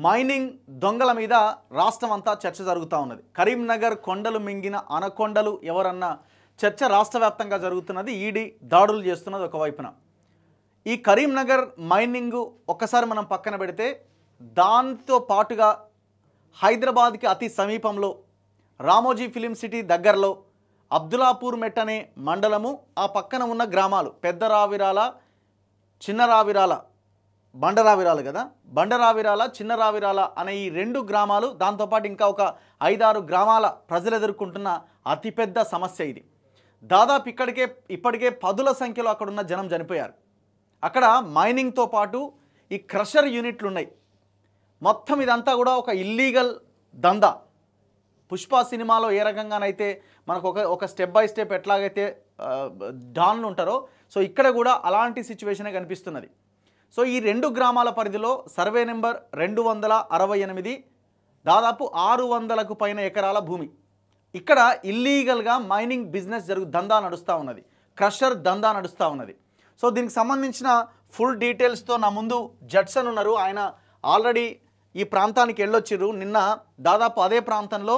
Mining దొంగల మీద రాష్ట్రం అంతా చర్చ జరుగుతూ ఉన్నది కరీంనగర్ కొండలు మింగిన అనకొండలు ఎవరన్న చర్చ రాష్ట్ర వ్యాప్తంగా జరుగుతున్నది ఈడీ దాడులు చేస్తున్నది ఒకవైపున ఈ కరీంనగర్ మైనింగ్ ఒక్కసారి మనం పక్కన పెడితే దాంతో పాటుగా హైదరాబాద్కి అతి సమీపంలో రామోజీ ఫిలిం సిటీ దగ్గరలో అబ్దులాపూర్ మెట్ అనే మండలము ఆ పక్కన ఉన్న గ్రామాలు పెద్ద రావిరాల చిన్న రావిరాల బండరావిరాల కదా బండరావిరాల చిన్న రావిరాల అనే ఈ రెండు గ్రామాలు దాంతోపాటు ఇంకా ఒక ఐదారు గ్రామాల ప్రజలు ఎదుర్కొంటున్న అతిపెద్ద సమస్య ఇది దాదాపు ఇక్కడికే ఇప్పటికే పదుల సంఖ్యలో అక్కడ ఉన్న జనం చనిపోయారు అక్కడ మైనింగ్తో పాటు ఈ క్రషర్ యూనిట్లు ఉన్నాయి మొత్తం ఇదంతా కూడా ఒక ఇల్లీగల్ దందా పుష్ప సినిమాలో ఏ రకంగానైతే మనకు ఒక ఒక స్టెప్ బై స్టెప్ ఎట్లాగైతే ఆ, డాన్లు ఉంటారో సో ఇక్కడ కూడా అలాంటి సిచ్యువేషనే కనిపిస్తున్నది సో ఈ రెండు గ్రామాల పరిధిలో సర్వే నెంబర్ రెండు వందల అరవై ఎనిమిది దాదాపు ఆరు వందలకు పైన ఎకరాల భూమి ఇక్కడ ఇల్లీగల్గా మైనింగ్ బిజినెస్ జరుగు దందా నడుస్తూ ఉన్నది క్రషర్ దందా నడుస్తూ ఉన్నది సో దీనికి సంబంధించిన ఫుల్ డీటెయిల్స్తో నా ముందు జడ్సన్ ఉన్నారు ఆయన ఆల్రెడీ ఈ ప్రాంతానికి వెళ్ళొచ్చిర్రు నిన్న దాదాపు అదే ప్రాంతంలో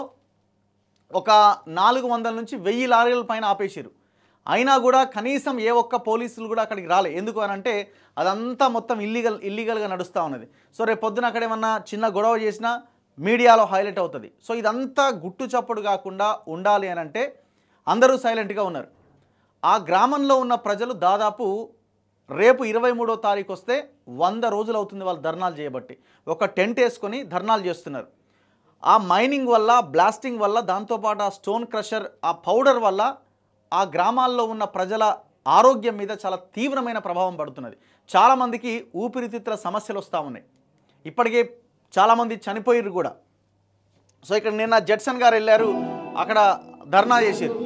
ఒక నాలుగు వందల నుంచి వెయ్యి లారీల పైన ఆపేసారు అయినా కూడా కనీసం ఏ ఒక్క పోలీసులు కూడా అక్కడికి రాలే ఎందుకు అని అంటే అదంతా మొత్తం ఇల్లీగల్ ఇల్లీగల్గా నడుస్తూ ఉన్నది సో రేపు పొద్దున అక్కడ ఏమన్నా చిన్న గొడవ చేసినా మీడియాలో హైలైట్ అవుతుంది సో ఇదంతా గుట్టు చప్పుడు కాకుండా ఉండాలి అని అంటే అందరూ సైలెంట్గా ఉన్నారు ఆ గ్రామంలో ఉన్న ప్రజలు దాదాపు రేపు ఇరవై మూడో తారీఖు వస్తే వంద రోజులు అవుతుంది వాళ్ళు ధర్నాలు చేయబట్టి ఒక టెంట్ వేసుకొని ధర్నాలు చేస్తున్నారు ఆ మైనింగ్ వల్ల బ్లాస్టింగ్ వల్ల దాంతోపాటు ఆ స్టోన్ క్రషర్ ఆ పౌడర్ వల్ల ఆ గ్రామాల్లో ఉన్న ప్రజల ఆరోగ్యం మీద చాలా తీవ్రమైన ప్రభావం పడుతున్నది చాలామందికి ఊపిరితిత్తుల సమస్యలు వస్తూ ఉన్నాయి ఇప్పటికే చాలామంది చనిపోయారు కూడా సో ఇక్కడ నిన్న జడ్సన్ గారు వెళ్ళారు అక్కడ ధర్నా చేశారు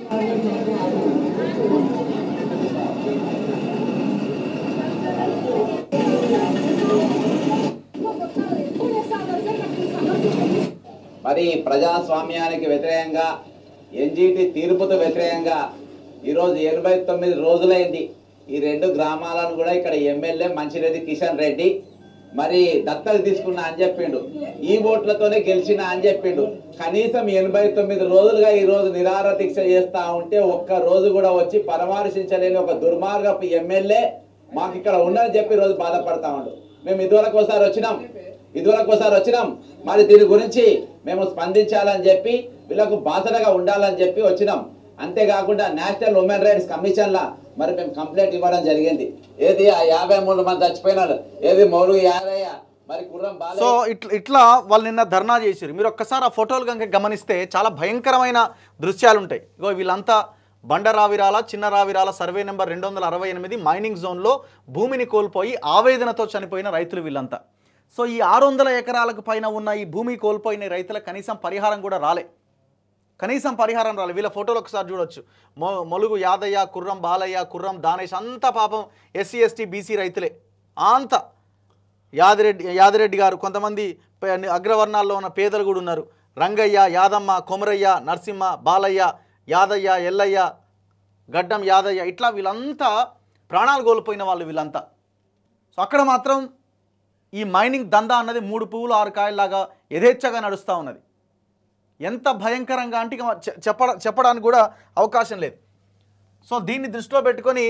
మరి ప్రజాస్వామ్యానికి వ్యతిరేకంగా ఎన్జిటి తీర్పుతో వ్యతిరేకంగా ఈరోజు ఎనభై తొమ్మిది రోజులైంది ఈ రెండు గ్రామాలను కూడా ఇక్కడ ఎమ్మెల్యే మంచిరెడ్డి కిషన్ రెడ్డి మరి దత్తత తీసుకున్నా అని చెప్పిండు ఈ ఓట్లతోనే గెలిచిన అని చెప్పిండు కనీసం ఎనభై తొమ్మిది రోజులుగా ఈ రోజు నిరాహార దీక్ష చేస్తా ఉంటే ఒక్క రోజు కూడా వచ్చి పరామర్శించలేని ఒక దుర్మార్గపు ఎమ్మెల్యే మాకు ఇక్కడ ఉండని చెప్పి ఈ రోజు బాధపడతా ఉండు మేము ఇదివరకు ఒకసారి వచ్చినాం ఇదివరకు ఒకసారి వచ్చినాం మరి దీని గురించి మేము స్పందించాలని చెప్పి వీళ్ళకు బాసటగా ఉండాలని చెప్పి వచ్చినాం అంతేకాకుండా నేషనల్ ఉమెన్ రైట్స్ కమిషన్ లా మరి మేము కంప్లైంట్ ఇవ్వడం జరిగింది ఏది ఆ యాభై మూడు మంది చచ్చిపోయినారు ఏది మౌలు యాదయ్య మరి కుర్రం సో బాలయ్య ఇట్లా ఇట్లా వాళ్ళు నిన్న ధర్నా చేశారు మీరు ఒక్కసారి ఆ ఫోటోలు కనుక గమనిస్తే చాలా భయంకరమైన దృశ్యాలు ఉంటాయి ఇగో వీళ్ళంతా బండరావిరాల చిన్న రావిరాల సర్వే నెంబర్ రెండు వందల అరవై ఎనిమిది మైనింగ్ జోన్లో భూమిని కోల్పోయి ఆవేదనతో చనిపోయిన రైతులు వీళ్ళంతా సో ఈ ఆరు వందల ఎకరాలకు పైన ఉన్న ఈ భూమి కోల్పోయిన రైతులకు కనీసం పరిహారం కూడా రాలే కనీసం పరిహారం రాలేదు వీళ్ళ ఫోటోలు ఒకసారి చూడొచ్చు మొ మొలుగు యాదయ్య కుర్రం బాలయ్య కుర్రం దానేష్ అంతా పాపం ఎస్సీ ఎస్టీ బీసీ రైతులే అంతా యాదిరెడ్డి యాదిరెడ్డి గారు కొంతమంది పే- అగ్రవర్ణాల్లో ఉన్న పేదలు కూడా ఉన్నారు రంగయ్య యాదమ్మ కొమరయ్య నరసింహ బాలయ్య యాదయ్య ఎల్లయ్య గడ్డం యాదయ్య ఇట్లా వీళ్ళంతా ప్రాణాలు కోల్పోయిన వాళ్ళు వీళ్ళంతా సో అక్కడ మాత్రం ఈ మైనింగ్ దందా అన్నది మూడు పువ్వులు ఆరు కాయల్లాగా యథేచ్ఛగా నడుస్తూ ఉన్నది ఎంత భయంకరంగా అంటే ఇక చె- చెప్పడ చెప్పడానికి కూడా అవకాశం లేదు సో దీన్ని దృష్టిలో పెట్టుకొని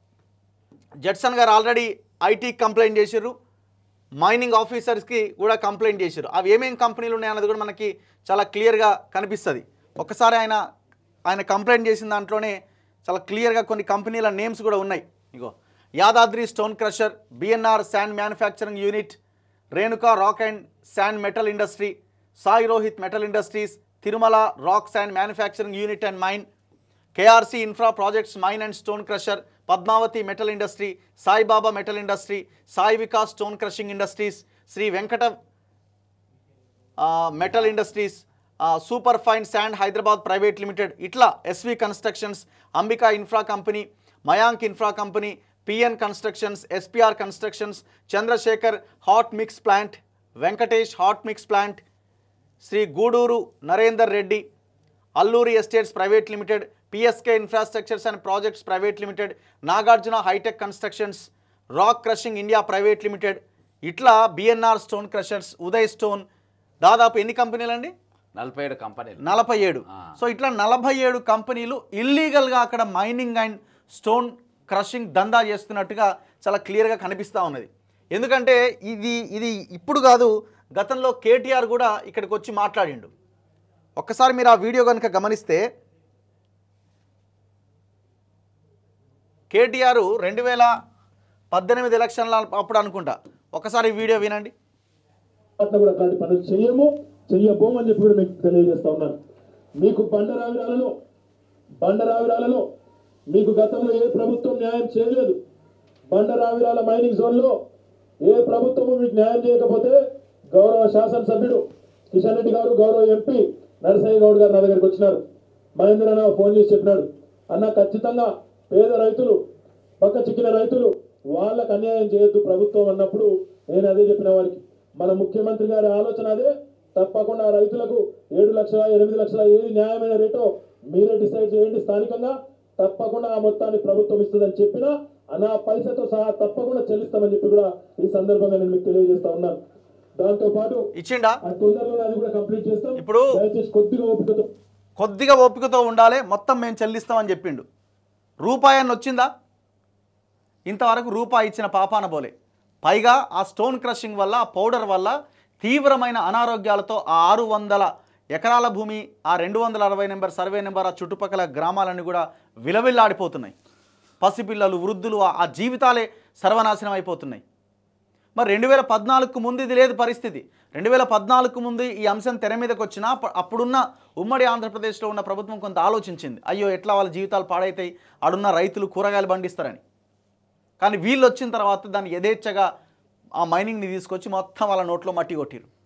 Judson garu already IT complaint చేశారు మైనింగ్ ఆఫీసర్స్కి కూడా కంప్లైంట్ చేశారు అవి ఏమేం కంపెనీలు ఉన్నాయన్నది కూడా మనకి చాలా క్లియర్గా కనిపిస్తుంది ఒకసారి ఆయన ఆయన కంప్లైంట్ చేసిన దాంట్లోనే చాలా క్లియర్గా కొన్ని కంపెనీల నేమ్స్ కూడా ఉన్నాయి ఇగో Yadadri stone crusher BNR sand manufacturing unit Renuka rock and sand metal industry Sai Rohit metal industries Tirumala rock sand manufacturing unit and mine KRC infra projects mine and stone crusher Padmavathi metal industry Saibaba metal industry Sai Vikas stone crushing industries Shri Venkata ah, metal industries ah, super fine sand Hyderabad private limited ఇట్లా SV constructions Ambika infra company Mayank infra company PN constructions SPR constructions Chandrashekar hot mix plant Venkatesh hot mix plant Shri Gudur Narender Reddy Alluri estates private limited PSK infrastructures and projects private limited Nagarjuna hitech constructions rock crushing India private limited ఇట్లా BNR stone crushers Uday stone దాదాపు ఎన్ని కంపెనీలు అండి నలభై ఏడు కంపెనీలు నలభై ఏడు ఆ. సో ఇట్లా నలభై ఏడు కంపెనీలు ఇల్లీగల్గా అక్కడ మైనింగ్ అండ్ స్టోన్ క్రషింగ్ దందా చేస్తున్నట్టుగా చాలా క్లియర్గా కనిపిస్తూ ఉన్నది ఎందుకంటే ఇది ఇది ఇప్పుడు కాదు గతంలో కేటీఆర్ కూడా ఇక్కడికి వచ్చి మాట్లాడిండు ఒక్కసారి మీరు ఆ వీడియో కనుక గమనిస్తే కేటీఆర్ రెండు వేల పద్దెనిమిది ఎలక్షన్ల అప్పుడు అనుకుంటా ఒకసారి ఈ వీడియో వినండి పట్ల కూడా అట్లాంటి పనులు చెయ్యము చెయ్యబోమని చెప్పి కూడా మీకు తెలియజేస్తా ఉన్నాను మీకు బండరావిరాలలో బండరావిరాలలో మీకు గతంలో ఏ ప్రభుత్వం న్యాయం చేయలేదు బండరావిరాల మైనింగ్ జోన్లో ఏ ప్రభుత్వము మీకు న్యాయం చేయకపోతే గౌరవ శాసనసభ్యుడు కిషన్ రెడ్డి గారు గౌరవ ఎంపీ నరసయ్య గౌడ్ గారు నా దగ్గరికి వచ్చినారు మహేంద్ర అన్న ఫోన్ చేసి చెప్పినాడు అన్న ఖచ్చితంగా పేద రైతులు పక్క చిక్కిన రైతులు వాళ్ళకు అన్యాయం చేయొద్దు ప్రభుత్వం అన్నప్పుడు నేను అదే చెప్పిన వారికి మన ముఖ్యమంత్రి గారి ఆలోచన అదే తప్పకుండా ఆ రైతులకు ఏడు లక్షల ఎనిమిది లక్షల ఏది న్యాయమైన రేటో మీరే డిసైడ్ చేయండి స్థానికంగా తప్పకుండా ఆ మొత్తాన్ని ప్రభుత్వం ఇస్తుందని చెప్పినా అనా పైసతో సహా తప్పకుండా చెల్లిస్తామని చెప్పి కూడా ఈ సందర్భంగా నేను మీకు తెలియజేస్తా ఉన్నాను దాంతో పాటు ఇచ్చిండా ఆ తొందరలో అది కూడా కంప్లీట్ చేస్తాం ఇప్పుడు దయచేసి కొద్దిగా ఓపికతో కొద్దిగా ఓపికతో ఉండాలి మొత్తం మేము చెల్లిస్తామని చెప్పిండు రూపాయి అని వచ్చిందా ఇంతవరకు రూపాయి ఇచ్చిన పాపాన బోలే పైగా ఆ స్టోన్ క్రషింగ్ వల్ల ఆ పౌడర్ వల్ల తీవ్రమైన అనారోగ్యాలతో ఆ ఆరు వందల ఎకరాల భూమి ఆ రెండు వందల అరవై నెంబర్ సర్వే నెంబర్ ఆ చుట్టుపక్కల గ్రామాలన్నీ కూడా విలవిల్లాడిపోతున్నాయి పసిపిల్లలు వృద్ధులు ఆ- ఆ జీవితాలే సర్వనాశనం అయిపోతున్నాయి మరి రెండు వేల పద్నాలుగుకు ముందు ఇది లేదు పరిస్థితి రెండు వేల పద్నాలుగుకు ముందు ఈ అంశం తెర మీదకి వచ్చినా అప్ప- అప్పుడున్న ఉమ్మడి ఆంధ్రప్రదేశ్లో ఉన్న ప్రభుత్వం కొంత ఆలోచించింది అయ్యో ఎట్లా వాళ్ళ జీవితాలు పాడైతాయి ఆడున్న రైతులు కూరగాయలు పండిస్తారని కానీ వీళ్ళు వచ్చిన తర్వాత దాన్ని యథేచ్ఛగా ఆ మైనింగ్ని తీసుకొచ్చి మొత్తం వాళ్ళ నోట్లో మట్టి కొట్టిరు